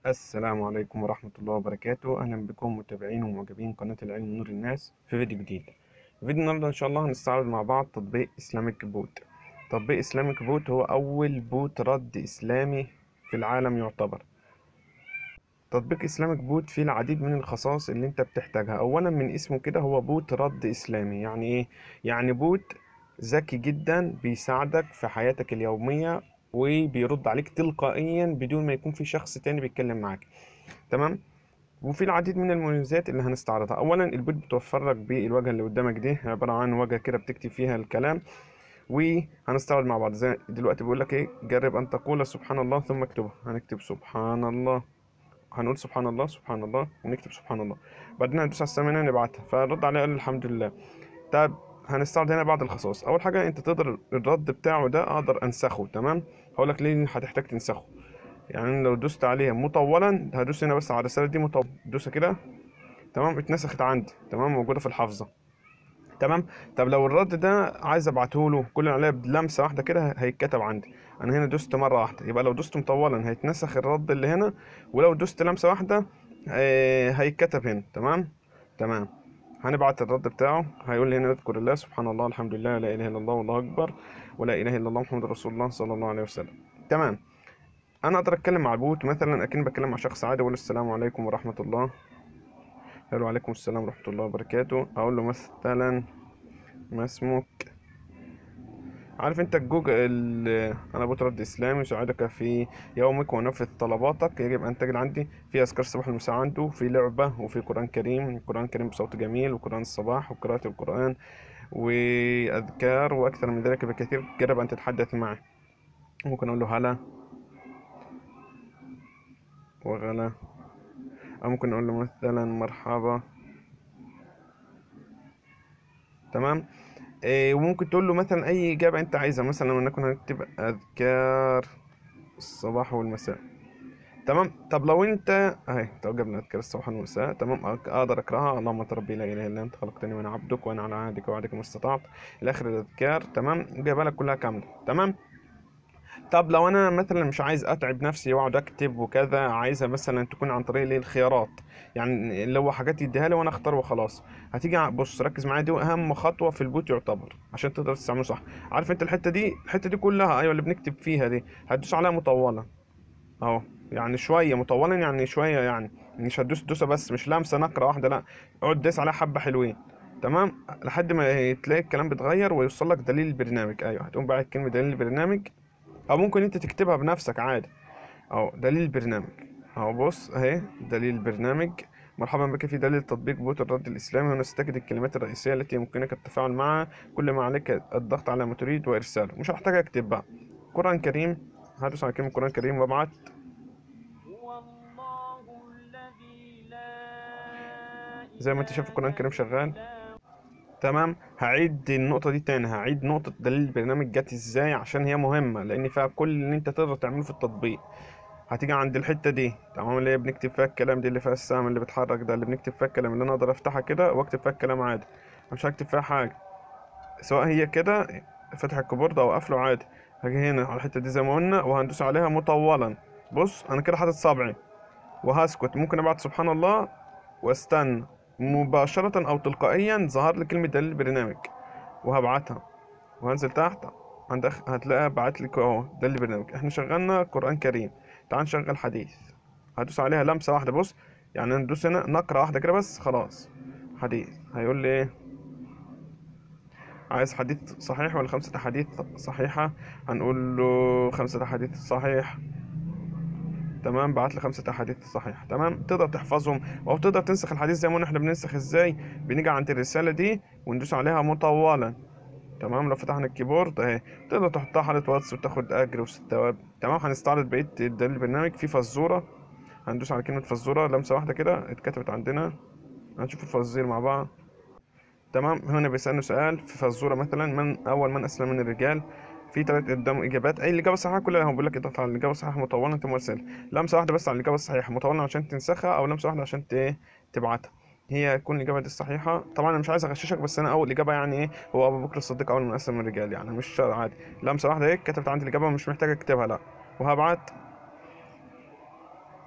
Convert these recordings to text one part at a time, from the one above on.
السلام عليكم ورحمة الله وبركاته أهلا بكم متابعين ومعجبين قناة العلم نور الناس في فيديو جديد فيديو النهاردة إن شاء الله هنستعرض مع بعض تطبيق إسلامك بوت تطبيق إسلامك بوت هو أول بوت رد إسلامي في العالم يعتبر تطبيق إسلامك بوت فيه العديد من الخصائص اللي أنت بتحتاجها أولا من اسمه كده هو بوت رد إسلامي يعني إيه؟ يعني بوت ذكي جدا بيساعدك في حياتك اليومية وبيرد عليك تلقائيا بدون ما يكون في شخص تاني بيتكلم معاك تمام وفي العديد من المميزات اللي هنستعرضها اولا البوت بتوفر لك بالواجهه اللي قدامك دي عباره عن واجهه كده بتكتب فيها الكلام وهنستعرض مع بعض زي دلوقتي بيقول لك ايه جرب ان تقول سبحان الله ثم اكتبها هنكتب سبحان الله هنقول سبحان الله سبحان الله ونكتب سبحان الله بعدين هندوس على الثمانية نبعتها فرد عليه قال الحمد لله طب هنستعرض هنا بعض الخصائص اول حاجه انت تقدر الرد بتاعه ده اقدر انسخه تمام هقول لك ليه هتحتاج تنسخه يعني لو دوست عليها مطولا هدوس هنا بس على الرساله دي مطول دوسها كده تمام اتنسخت عندي تمام موجوده في الحافظه تمام طب لو الرد ده عايز ابعته له كل اللي عليا بلمسه واحده كده هيتكتب عندي انا هنا دوست مره واحده يبقى لو دوست مطولا هيتنسخ الرد اللي هنا ولو دوست لمسه واحده آه، هيتكتب هنا تمام تمام هنبعت الرد بتاعه هيقول لي هنا اذكر الله سبحان الله الحمد لله لا اله الا الله والله اكبر ولا اله الا الله محمد رسول الله صلى الله عليه وسلم تمام انا اقدر اتكلم مع البوت مثلا اكن بتكلم مع شخص عادي اقول السلام عليكم ورحمه الله الو عليكم السلام ورحمه الله وبركاته اقول له مثلا ما اسمك عارف انت جوجل انا بوت رد اسلامي يساعدك في يومك ونفذ طلباتك يجب ان تجد عندي في اذكار الصباح والمساء عنده في لعبه وفي قران كريم قران كريم بصوت جميل وقران الصباح وقراءه القران واذكار واكثر من ذلك بكثير جرب ان تتحدث معه ممكن اقول له هلا وغلا او ممكن اقول له مثلا مرحبا تمام إيه وممكن تقول له مثلا اي اجابه انت عايزها مثلا ولنكن هنكتب اذكار الصباح والمساء تمام طب لو انت اهي توجبنا اذكار الصباح والمساء تمام أق- اقدر اقراها اللهم انت ربي لا اله الا انت خلقتني وانا عبدك وانا على عهدك ووعدك ما استطعت الى اخر الاذكار تمام جايبها لك كلها كامله تمام طب لو انا مثلا مش عايز اتعب نفسي واقعد اكتب وكذا عايزها مثلا تكون عن طريق الايه الخيارات يعني اللي هو حاجات يديها لي وانا اختار وخلاص هتيجي ع- بص ركز معايا دي اهم خطوه في البوت يعتبر عشان تقدر تستعمله صح عارف انت الحته دي الحته دي كلها ايوه اللي بنكتب فيها دي هتدوس عليها مطوله اهو يعني شويه مطولا يعني شويه يعني مش هتدوس دوسه بس مش لمسه نقره واحده لا اقعد داس عليها حبه حلوين تمام لحد ما تلاقي الكلام بيتغير ويوصل لك دليل البرنامج ايوه هتقوم باعت كلمه دليل البرنامج او ممكن انت تكتبها بنفسك عادي اهو دليل البرنامج اهو بص اهي دليل البرنامج مرحبا بك في دليل تطبيق بوت الرد الإسلامي هنا ستجد الكلمات الرئيسية التي يمكنك التفاعل معها كل ما عليك الضغط على ما تريد وإرساله مش هحتاج أكتب بقى قرآن كريم هدوس على كلمة قرآن كريم وابعت هو الله الذي لا زي ما انت شايف القرآن الكريم شغال إله تمام هعيد النقطة دي تاني هعيد نقطة دليل البرنامج جت ازاي عشان هي مهمة لأن فيها كل اللي انت تقدر تعمله في التطبيق هتيجي عند الحتة دي تمام اللي هي بنكتب فيها الكلام دي اللي فيها السهم اللي بيتحرك ده اللي بنكتب فيها الكلام اللي انا اقدر افتحها كده واكتب فيها الكلام عادي أنا مش هكتب فيها حاجة سواء هي كده فتح الكيبورد او قافله عادي هاجي هنا على الحتة دي زي ما قلنا وهندوس عليها مطولا بص انا كده حاطط صبعي وهسكت ممكن ابعت سبحان الله واستنى مباشرة او تلقائيا ظهر لي كلمة دليل البرنامج وهبعتها وهنزل تحت عند أخ... هتلاقيها بعت لك اهو ده اللي برنامج احنا شغلنا قرآن كريم تعال نشغل حديث هدوس عليها لمسة واحدة بص يعني ندوس هنا نقرة واحدة كده بس خلاص حديث هيقول لي ايه عايز حديث صحيح ولا خمسة أحاديث صحيحة هنقول له خمسة أحاديث صحيح تمام بعت لي خمسة أحاديث صحيحة تمام تقدر تحفظهم أو تقدر تنسخ الحديث زي ما قلنا احنا بننسخ ازاي بنيجي عند الرسالة دي وندوس عليها مطولا تمام لو فتحنا الكيبورد اهي تقدر تحطها حالة واتس وتاخد اجر وثواب تمام هنستعرض بقية دليل البرنامج في فزورة هندوس على كلمة فزورة لمسة واحدة كده اتكتبت عندنا هنشوف الفوازير مع بعض تمام هنا بيسألنا سؤال في فزورة مثلا من أول من أسلم من الرجال في تلات قدام إجابات أي الإجابة الصحيحة كلها هو بيقول لك اضغط على الإجابة الصحيحة مطولة أنت مرسل لمسة واحدة بس على الإجابة الصحيحة مطولة عشان تنسخها أو لمسة واحدة عشان ت- تبعتها هي تكون الإجابة دي الصحيحة طبعا أنا مش عايز أغششك بس أنا أول إجابة يعني إيه هو أبو بكر الصديق أول من أسلم من الرجال يعني مش شرط عادي لمسة واحدة هيك كتبت عندي الإجابة مش محتاج أكتبها لأ وهبعت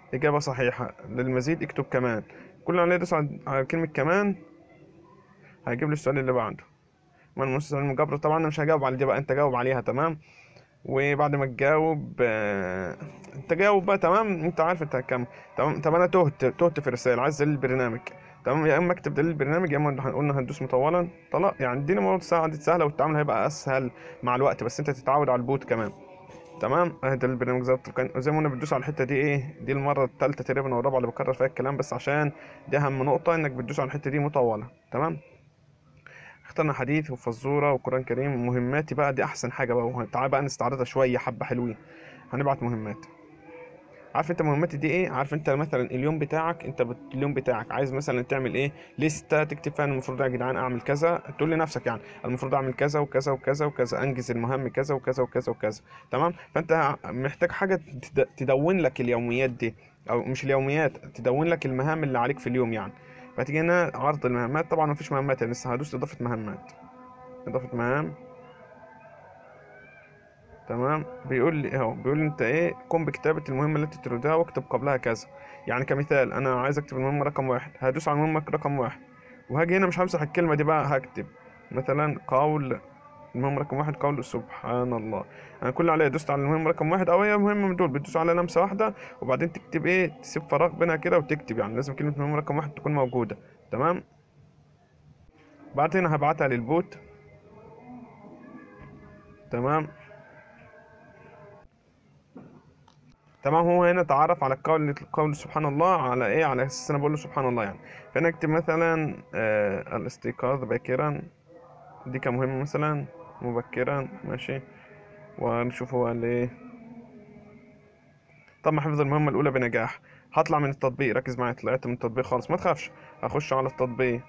إجابة صحيحة للمزيد اكتب كمان كل اللي عليه يدوس على على كلمة كمان هيجيب لي السؤال اللي بعده ما المؤسسة المجبرة طبعا أنا مش هجاوب على دي بقى أنت جاوب عليها تمام وبعد ما تجاوب آه، انت جاوب بقى تمام انت عارف انت هتكمل تمام طب انا تهت تهت في الرسالة عايز دليل البرنامج تمام يا اما اكتب دليل البرنامج يا اما هنقول هندوس مطولا طلع يعني اديني مواد ساعة دي سهلة والتعامل هيبقى اسهل مع الوقت بس انت تتعود على البوت كمان تمام اه دليل البرنامج زي التلقائي زي ما قلنا بتدوس على الحتة دي ايه دي المرة التالتة تقريبا او الرابعة اللي بكرر فيها الكلام بس عشان دي اهم نقطة انك بتدوس على الحتة دي مطولة تمام اخترنا حديث وفزورة وقرآن كريم مهماتي بقى دي أحسن حاجة بقى تعال بقى نستعرضها شوية حبة حلوين هنبعت مهمات عارف انت مهماتي دي ايه عارف انت مثلا اليوم بتاعك انت بت... اليوم بتاعك عايز مثلا تعمل ايه لستة تكتب فيها المفروض يا جدعان اعمل كذا تقول لنفسك يعني المفروض اعمل كذا وكذا وكذا وكذا انجز المهام كذا وكذا وكذا وكذا تمام فانت محتاج حاجة تد... تدون لك اليوميات دي او مش اليوميات تدون لك المهام اللي عليك في اليوم يعني فتيجي هنا عرض المهمات طبعا مفيش مهمات يعني لسه هدوس اضافة مهمات اضافة مهام تمام بيقول لي اهو بيقول لي انت ايه قم بكتابة المهمة التي تريدها واكتب قبلها كذا يعني كمثال انا عايز اكتب المهمة رقم واحد هدوس على المهمة رقم واحد وهاجي هنا مش همسح الكلمة دي بقى هكتب مثلا قول المهمة رقم واحد قول سبحان الله انا كل اللي عليا دوست على المهمة رقم واحد او هي مهمة من دول بتدوس على لمسة واحدة وبعدين تكتب ايه تسيب فراغ بينها كده وتكتب يعني لازم كلمة المهمة رقم واحد تكون موجودة تمام بعدين هبعتها للبوت تمام تمام هو هنا تعرف على القول قول سبحان الله على ايه على اساس انا بقول له سبحان الله يعني فانا اكتب مثلا آه الاستيقاظ باكرا دي كمهمة مثلا مبكرا ماشي ونشوف هو قال ايه طبعا حفظ المهمة الأولى بنجاح هطلع من التطبيق ركز معايا طلعت من التطبيق خالص ما تخافش هخش على التطبيق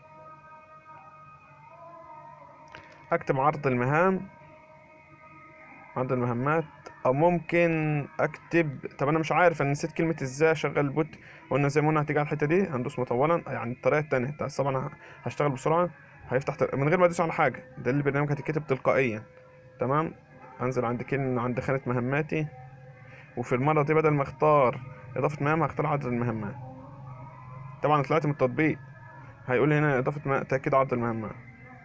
هكتب عرض المهام عرض المهمات او ممكن اكتب طب انا مش عارف انا نسيت كلمه ازاي اشغل البوت قلنا زي ما قلنا هتيجي على الحته دي هندوس مطولا يعني الطريقه التانية طبعا هشتغل بسرعه هيفتح تر... من غير ما ادوس على حاجه ده اللي البرنامج هتتكتب تلقائيا تمام انزل عند كلمه عند خانه مهماتي وفي المره دي بدل ما اختار اضافه مهام هختار عدد المهمات طبعا طلعت من التطبيق هيقول لي هنا اضافه مهام تاكيد عدد المهمات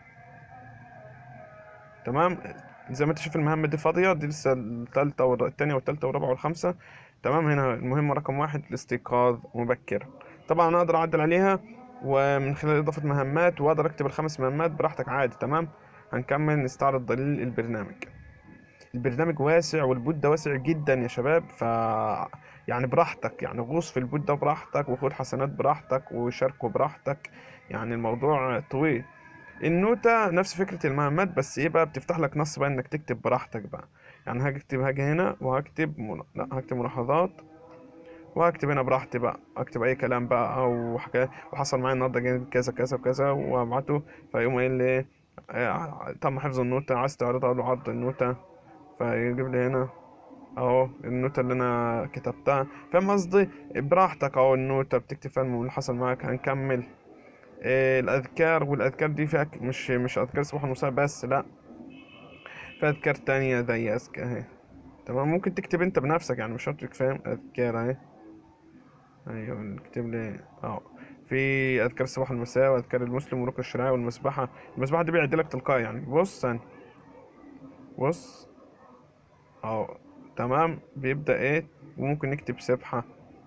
تمام زي ما انت شايف المهمة دي فاضية دي لسه التالتة والتانية والتالتة والرابعة والخامسة تمام هنا المهمة رقم واحد الاستيقاظ مبكرا طبعا انا اقدر اعدل عليها ومن خلال اضافة مهمات واقدر اكتب الخمس مهمات براحتك عادي تمام هنكمل نستعرض دليل البرنامج البرنامج واسع والبوت ده واسع جدا يا شباب ف يعني براحتك يعني غوص في البوت ده براحتك وخد حسنات براحتك وشاركه براحتك يعني الموضوع طويل النوتة نفس فكرة المهمات بس ايه بقى بتفتح لك نص بقى انك تكتب براحتك بقى يعني هاجي اكتب هاجي هنا وهكتب من... لا هكتب ملاحظات وهكتب هنا براحتي بقى اكتب اي كلام بقى او حكاية وحصل معايا النهارده كذا كذا وكذا وابعته فيقوم قايل لي إيه تم حفظ النوتة عايز تعرضها اقول له عرض النوتة فيجيب لي هنا اهو النوتة اللي انا كتبتها فاهم قصدي براحتك اهو النوتة بتكتب فيها اللي حصل معاك هنكمل إيه الأذكار والأذكار دي فيها مش مش أذكار الصباح والمساء بس لأ في أذكار تانية زي أذكار أهي تمام ممكن تكتب أنت بنفسك يعني مش شرط فاهم أذكار أهي أيوة اكتب لي أهو في أذكار الصباح والمساء وأذكار المسلم وركن الشرعية والمسبحة المسبحة دي بيعدلك تلقائي يعني بص ثاني بص أهو تمام بيبدأ إيه وممكن نكتب سبحة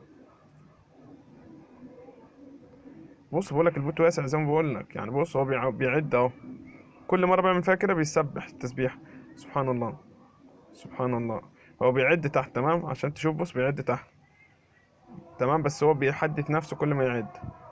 بص بقول لك البوت واسع زي ما بقول لك يعني بص هو بيع- بيعد اهو كل مره بيعمل فيها كده بيسبح التسبيح سبحان الله سبحان الله هو بيعد تحت تمام عشان تشوف بص بيعد تحت تمام بس هو بيحدث نفسه كل ما يعد